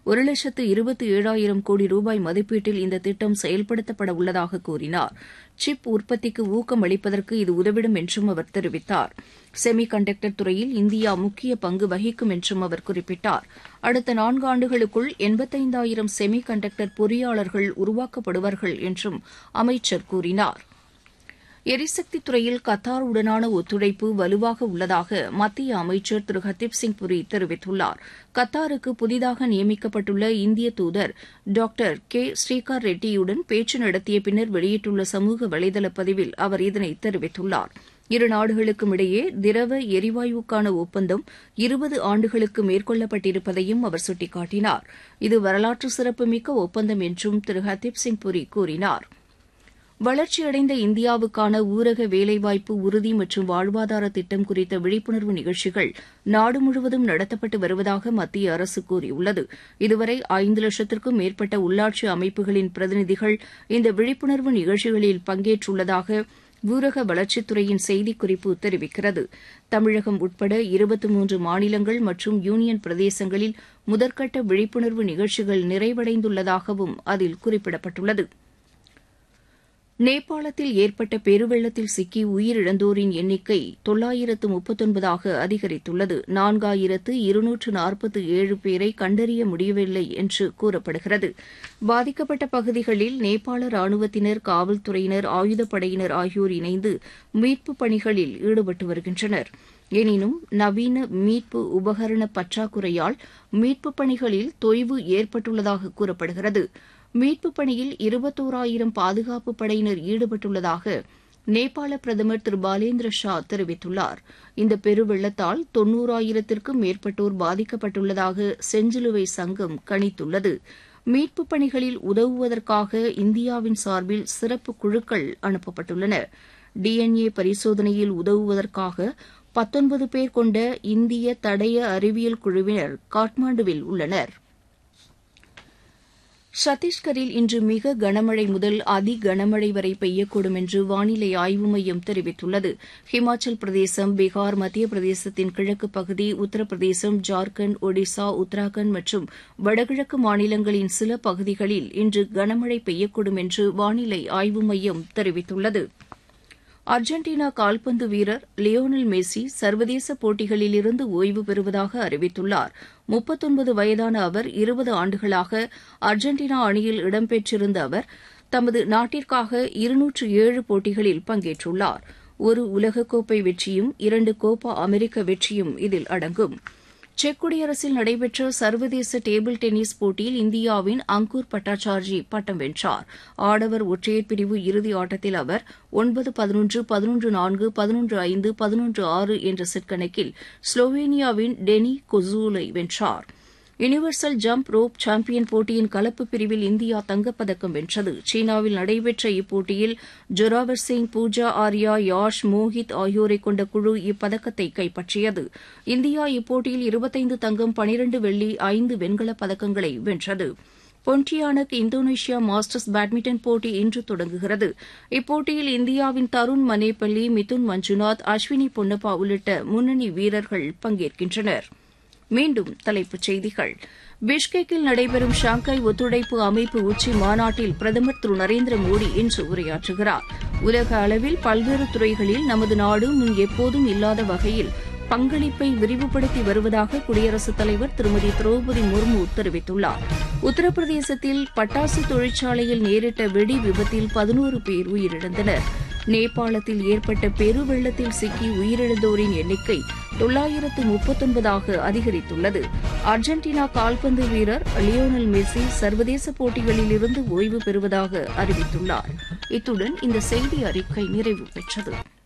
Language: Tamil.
ஒரு லட்சத்து இருபத்தி ஏழாயிரம் கோடி ரூபாய் மதிப்பீட்டில் இந்த திட்டம் செயல்படுத்தப்பட உள்ளதாக கூறினார் சிப் உற்பத்திக்கு ஊக்கம் அளிப்பதற்கு இது உதவிடும் என்றும் அவர் தெரிவித்தார் செமி கண்டக்டர் துறையில் இந்தியா முக்கிய பங்கு வகிக்கும் என்றும் அவர் குறிப்பிட்டார் அடுத்த நான்கு ஆண்டுகளுக்குள் எண்பத்தைந்தாயிரம் செமி கண்டக்டர் பொறியாளர்கள் உருவாக்கப்படுவார்கள் என்றும் அமைச்சர் கூறினார் எரிசக்தி துறையில் கத்தாருடனான ஒத்துழைப்பு வலுவாக உள்ளதாக மத்திய அமைச்சர் திரு ஹர்தீப் சிங் புரி தெரிவித்துள்ளார் கத்தாருக்கு புதிதாக நியமிக்கப்பட்டுள்ள இந்திய தூதர் டாக்டர் கே ஸ்ரீகார் ரெட்டியுடன் பேச்சு நடத்திய பின்னர் வெளியிட்டுள்ள சமூக வலைதள பதிவில் அவர் இதனை தெரிவித்துள்ளார் இரு நாடுகளுக்கும் இடையே திரவ எரிவாயுக்கான ஒப்பந்தம் இருபது ஆண்டுகளுக்கு மேற்கொள்ளப்பட்டிருப்பதையும் அவர் சுட்டிக்காட்டினார் இது வரலாற்று சிறப்புமிக்க ஒப்பந்தம் என்றும் திரு ஹர்தீப் சிங் புரி கூறினார் வளர்ச்சியடைந்த இந்தியாவுக்கான ஊரக வேலைவாய்ப்பு உறுதி மற்றும் வாழ்வாதார திட்டம் குறித்த விழிப்புணர்வு நிகழ்ச்சிகள் நாடு முழுவதும் நடத்தப்பட்டு வருவதாக மத்திய அரசு கூறியுள்ளது இதுவரை ஐந்து லட்சத்திற்கும் மேற்பட்ட உள்ளாட்சி அமைப்புகளின் பிரதிநிதிகள் இந்த விழிப்புணர்வு நிகழ்ச்சிகளில் பங்கேற்றுள்ளதாக ஊரக வளர்ச்சித்துறையின் செய்திக்குறிப்பு தெரிவிக்கிறது தமிழகம் உட்பட இருபத்தி மூன்று மாநிலங்கள் மற்றும் யூனியன் பிரதேசங்களில் முதற்கட்ட விழிப்புணர்வு நிகழ்ச்சிகள் நிறைவடைந்துள்ளதாகவும் அதில் குறிப்பிடப்பட்டுள்ளது நேபாளத்தில் ஏற்பட்ட பெருவெள்ளத்தில் சிக்கி உயிரிழந்தோரின் எண்ணிக்கை தொள்ளாயிரத்து முப்பத்தொன்பதாக அதிகரித்துள்ளது நான்காயிரத்து இருநூற்று நாற்பத்து ஏழு பேரை கண்டறிய முடியவில்லை என்று கூறப்படுகிறது பாதிக்கப்பட்ட பகுதிகளில் நேபாள ராணுவத்தினர் காவல்துறையினர் ஆயுதப்படையினர் ஆகியோர் இணைந்து மீட்புப் பணிகளில் ஈடுபட்டு வருகின்றனர் எனினும் நவீன மீட்பு உபகரண பற்றாக்குறையால் மீட்புப் பணிகளில் தொய்வு ஏற்பட்டுள்ளதாக கூறப்படுகிறது மீட்புப் பணியில் இருபத்தோராயிரம் பாதுகாப்பு படையினர் ஈடுபட்டுள்ளதாக நேபாள பிரதமர் திரு பாலேந்திர ஷா தெரிவித்துள்ளார் இந்த பெருவெள்ளத்தால் தொன்னூறாயிரத்திற்கும் மேற்பட்டோர் பாதிக்கப்பட்டுள்ளதாக செஞ்சிலுவை சங்கம் கணித்துள்ளது மீட்புப் பணிகளில் உதவுவதற்காக இந்தியாவின் சார்பில் சிறப்பு குழுக்கள் அனுப்பப்பட்டுள்ளன டிஎன்ஏ பரிசோதனையில் உதவுவதற்காக பத்தொன்பது பேர் கொண்ட இந்திய தடய அறிவியல் குழுவினர் காட்மாண்டுவில் உள்ளனர் சத்தீஸ்கரில் இன்று மிக கனமழை முதல் அதி கனமழை வரை பெய்யக்கூடும் என்று வானிலை ஆய்வு மையம் தெரிவித்துள்ளது ஹிமாச்சல் பிரதேசம் பீகார் மத்திய பிரதேசத்தின் கிழக்கு பகுதி உத்தரப்பிரதேசம் ஜார்க்கண்ட் ஒடிசா உத்தராகண்ட் மற்றும் வடகிழக்கு மாநிலங்களின் சில பகுதிகளில் இன்று கனமழை பெய்யக்கூடும் என்று வானிலை ஆய்வு மையம் தெரிவித்துள்ளது அர்ஜென்டினா கால்பந்து வீரர் லியோனல் மெஸ்ஸி சர்வதேச போட்டிகளிலிருந்து ஓய்வு பெறுவதாக அறிவித்துள்ளார் முப்பத்தொன்பது வயதான அவர் இருபது ஆண்டுகளாக அர்ஜென்டினா அணியில் இடம்பெற்றிருந்த அவர் தமது நாட்டிற்காக இருநூற்று ஏழு போட்டிகளில் பங்கேற்றுள்ளார் ஒரு உலகக்கோப்பை வெற்றியும் இரண்டு கோப்பா அமெரிக்க வெற்றியும் இதில் அடங்கும் செக் குடியரசில் நடைபெற்ற சர்வதேச டேபிள் டென்னிஸ் போட்டியில் இந்தியாவின் அங்கூர் பட்டாச்சார்ஜி பட்டம் வென்றார் ஆடவர் ஒற்றையர் பிரிவு இறுதி ஆட்டத்தில் அவர் ஒன்பது பதினொன்று பதினொன்று நான்கு பதினொன்று ஐந்து பதினொன்று ஆறு என்ற செட் கணக்கில் ஸ்லோவேனியாவின் டெனி கொசூலை வென்றார் யுனிவர்சல் ஜம்ப் ரோப் சாம்பியன் போட்டியின் கலப்பு பிரிவில் இந்தியா தங்கப்பதக்கம் வென்றது சீனாவில் நடைபெற்ற இப்போட்டியில் ஜொராவர் சிங் பூஜா ஆர்யா யாஷ் மோஹித் ஆகியோரை கொண்ட குழு இப்பதக்கத்தை கைப்பற்றியது இந்தியா இப்போட்டியில் இருபத்தைந்து தங்கம் பனிரண்டு வெள்ளி ஐந்து வெண்கலப் பதக்கங்களை வென்றது பொன்டியானக் இந்தோனேஷியா மாஸ்டர்ஸ் பேட்மிண்டன் போட்டி இன்று தொடங்குகிறது இப்போட்டியில் இந்தியாவின் தருண் மனேபள்ளி மிதுன் மஞ்சுநாத் அஸ்வினி பொன்னப்பா உள்ளிட்ட முன்னணி வீரர்கள் பங்கேற்கின்றனர் மீண்டும் தலைப்புச் செய்திகள் பிஷ்கெக்கில் நடைபெறும் ஷாங்காய் ஒத்துழைப்பு அமைப்பு உச்சி மாநாட்டில் பிரதமர் திரு நரேந்திர மோடி இன்று உரையாற்றுகிறார் உலக அளவில் பல்வேறு துறைகளில் நமது நாடு முன் எப்போதும் இல்லாத வகையில் பங்களிப்பை விரிவுபடுத்தி வருவதாக குடியரசுத் தலைவர் திருமதி திரௌபதி முர்மு தெரிவித்துள்ளார் உத்தரப்பிரதேசத்தில் பட்டாசு தொழிற்சாலையில் நேரிட்ட வெடி விபத்தில் பதினோரு பேர் உயிரிழந்தனர் நேபாளத்தில் ஏற்பட்ட பெருவெள்ளத்தில் சிக்கி உயிரிழந்தோரின் எண்ணிக்கை தொள்ளாயிரத்து முப்பத்தொன்பதாக அதிகரித்துள்ளது அர்ஜென்டினா கால்பந்து வீரர் லியோனல் மெஸ்ஸி சர்வதேச போட்டிகளிலிருந்து ஓய்வு பெறுவதாக அறிவித்துள்ளார் இத்துடன் இந்த செய்தி அறிக்கை நிறைவு பெற்றது